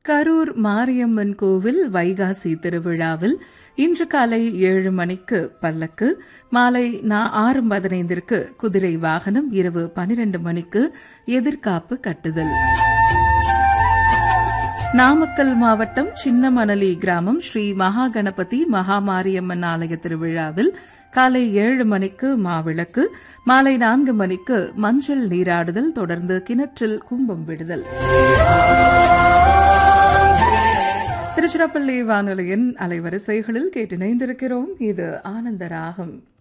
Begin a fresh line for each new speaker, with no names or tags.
கரூர் மாரியம்மன் கோவில் வைகாசி திருவிழாவில் இன்று காலை ஏழு மணிக்கு பல்லக்கு மாலை நா- ஆறு பதினைந்திற்கு குதிரை வாகனம் இரவு பனிரெண்டு மணிக்கு எதிர்காப்பு கட்டுதல் நாமக்கல் மாவட்டம் சின்னமணலி கிராமம் ஸ்ரீ மகாகணபதி மகாமாரியம்மன் ஆலய திருவிழாவில் காலை ஏழு மணிக்கு மாவிளக்கு மாலை நான்கு மணிக்கு மஞ்சள் நீராடுதல் தொடர்ந்து கிணற்றில் கும்பம் விடுதல் திருச்சிராப்பள்ளி வானொலியின் அலைவரிசைகளில் கேட்டிணைந்திருக்கிறோம் இது ஆனந்த ராகம்